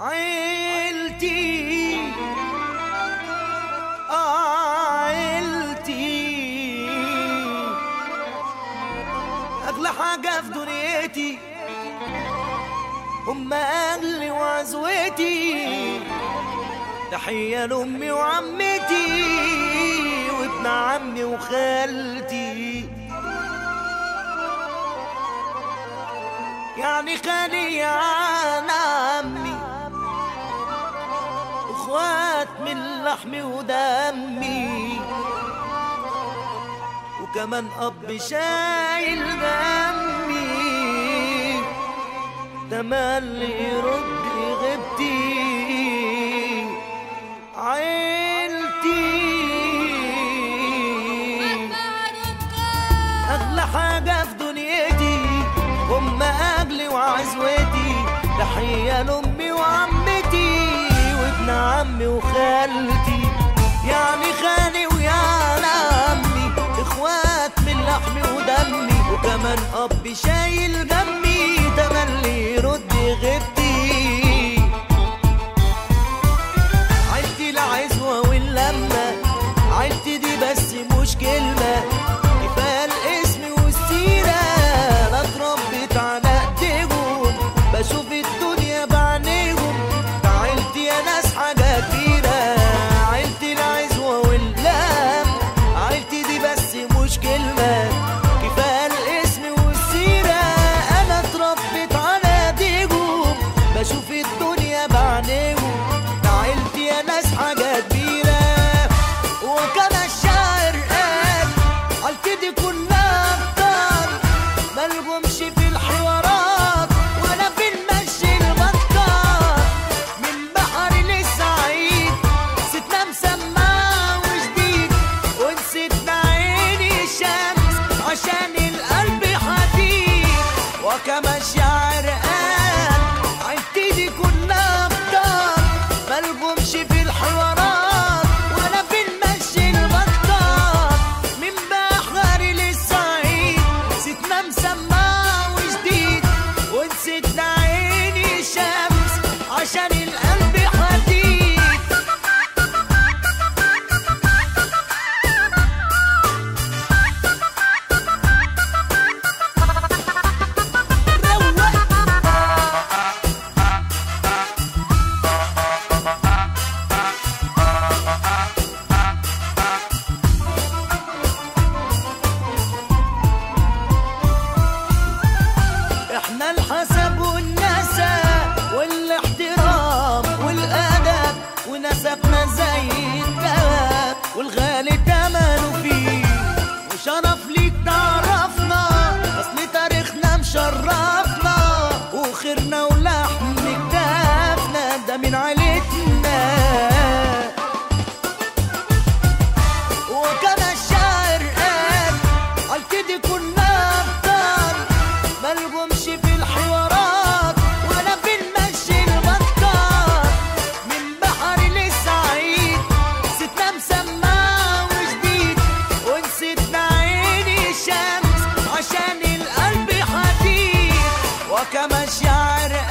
عيلتي عيلتي أغلى حاجة في دنيتي هم أهلي وعزوتي تحية لأمي وعمتي وابن عمي وخالتي يعني خالي عن عمي اخوات من لحمي ودمي وكمان اب شايل همي تملي يرد غيبتي عيلتي اغلى حاجة في دنيتي هم اهلي وعزوتي تحية لامي وعمتي وابن عمي وخالتي يعني خالي ويا عمي اخوات من لحمي ودمي وكمان اب شايل جنبي تملي يرد غيبتي عيلتي العزوة واللمة عيلتي دي بس مش كلمة كفاية الاسم والسيرة أنا اتربيت على ايديهم بشوف الدنيا بعينيهم عيلتي يا ناس حاجة كبيرة عيلتي العزوة واللم عيلتي دي بس مش كلمة كفاية الاسم والسيرة أنا اتربيت على ايديهم بشوف الدنيا بعينيهم عيلتي يا ناس حاجة كبيرة وكما الشاعر قال عيلتي دي كلها أبطال ملهمش في الحوارات ولا في المشي البطال من بحر للصعيد ستنا مسمع وجديد ونسيتنا عيني الشمس عشان القلب حديد وكما الشاعر قال عيلتي دي كلها أبطال ملهمش في الحوارات ولا في المشي البطال من بحر للصعيد ستنا مسمع وجديد ونسيتنا عيني الشمس عشان القلب حديد روق احنا الحسب والنسب والاحترام والادب ونسبنا زي الذهب والغالي تمنه فيه وشرف ليك تعرفنا اصل تاريخنا مشرفنا وخيرنا ولحم كتافنا ده من عيلتنا وكما الشاعر قال عيلتي دي كلها ابطال ملهمش في الحوارات ولا في المشي البطال من بحر للصعيد ستنا مسمع وجديد ونسيتنا عيني الشمس عشان القلب حديد وكما الشاعر